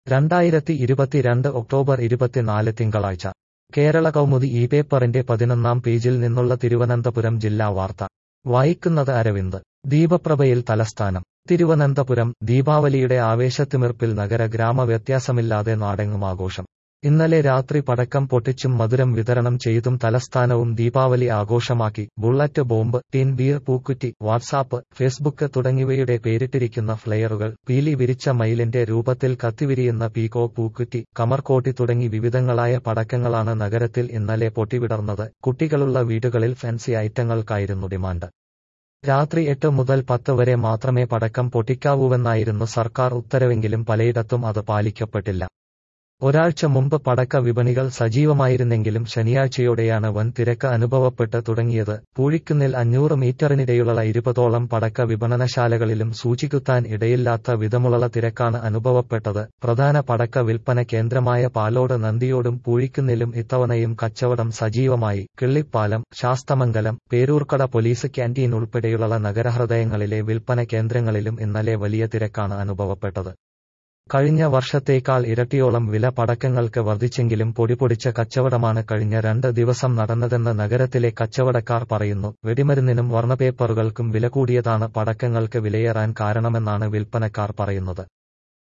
രണ്ടായിരത്തി ഇരുപത്തിരണ്ട് ഒക്ടോബർ ഇരുപത്തിനാല് തിങ്കളാഴ്ച കേരള കൗമുദി ഈ പേപ്പറിന്റെ പതിനൊന്നാം പേജിൽ നിന്നുള്ള തിരുവനന്തപുരം ജില്ലാ വാർത്ത വായിക്കുന്നത് അരവിന്ദ് ദീപപ്രഭയിൽ തലസ്ഥാനം തിരുവനന്തപുരം ദീപാവലിയുടെ ആവേശത്തിമിർപ്പിൽ നഗര ഗ്രാമ വ്യത്യാസമില്ലാതെ നാടെങ്ങും ആഘോഷം ഇന്നലെ രാത്രി പടക്കം പൊട്ടിച്ചും മധുരം വിതരണം ചെയ്തും തലസ്ഥാനവും ദീപാവലി ആഘോഷമാക്കി ബുള്ളറ്റ് ബോംബ് ടിൻ ബീർ പൂക്കുറ്റി വാട്സാപ്പ് ഫേസ്ബുക്ക് തുടങ്ങിയവയുടെ പേരിട്ടിരിക്കുന്ന ഫ്ലെയറുകൾ പീലി വിരിച്ച മയിലിന്റെ രൂപത്തിൽ കത്തിവിരിയുന്ന പീകോ പൂക്കുറ്റി കമർകോട്ടി തുടങ്ങി വിവിധങ്ങളായ പടക്കങ്ങളാണ് നഗരത്തിൽ ഇന്നലെ പൊട്ടിവിടർന്നത് കുട്ടികളുള്ള വീടുകളിൽ ഫാൻസി ഐറ്റങ്ങൾക്കായിരുന്നു ഡിമാൻഡ് രാത്രി എട്ട് മുതൽ പത്ത് വരെ മാത്രമേ പടക്കം പൊട്ടിക്കാവൂവെന്നായിരുന്നു സർക്കാർ ഉത്തരവെങ്കിലും പലയിടത്തും അത് പാലിക്കപ്പെട്ടില്ല ഒരാഴ്ച മുമ്പ് പടക്ക വിപണികൾ സജീവമായിരുന്നെങ്കിലും ശനിയാഴ്ചയോടെയാണ് വൻ തിരക്ക് അനുഭവപ്പെട്ട് തുടങ്ങിയത് പൂഴിക്കുന്നിൽ അഞ്ഞൂറ് മീറ്ററിനിടെയുള്ള ഇരുപതോളം പടക്ക വിപണനശാലകളിലും സൂചികുത്താൻ ഇടയില്ലാത്ത വിധമുള്ള തിരക്കാണ് അനുഭവപ്പെട്ടത് പ്രധാന പടക്ക വിൽപ്പന കേന്ദ്രമായ പാലോട് നന്ദിയോടും പൂഴിക്കുന്നിലും ഇത്തവണയും കച്ചവടം സജീവമായി കിള്ളിപ്പാലം ശാസ്തമംഗലം പേരൂർക്കട പോലീസ് ക്യാന്റീൻ ഉൾപ്പെടെയുള്ള നഗരഹൃദയങ്ങളിലെ വിൽപ്പന കേന്ദ്രങ്ങളിലും ഇന്നലെ വലിയ തിരക്കാണ് അനുഭവപ്പെട്ടത് കഴിഞ്ഞ വർഷത്തേക്കാൾ ഇരട്ടിയോളം വില പടക്കങ്ങൾക്ക് വർദ്ധിച്ചെങ്കിലും പൊടിപൊടിച്ച കച്ചവടമാണ് കഴിഞ്ഞ രണ്ട് ദിവസം നടന്നതെന്ന് നഗരത്തിലെ കച്ചവടക്കാർ പറയുന്നു വെടിമരുന്നിനും വർണ്ണപേപ്പറുകൾക്കും വില കൂടിയതാണ് പടക്കങ്ങൾക്ക് വിലയേറാൻ കാരണമെന്നാണ് വിൽപ്പനക്കാർ പറയുന്നത്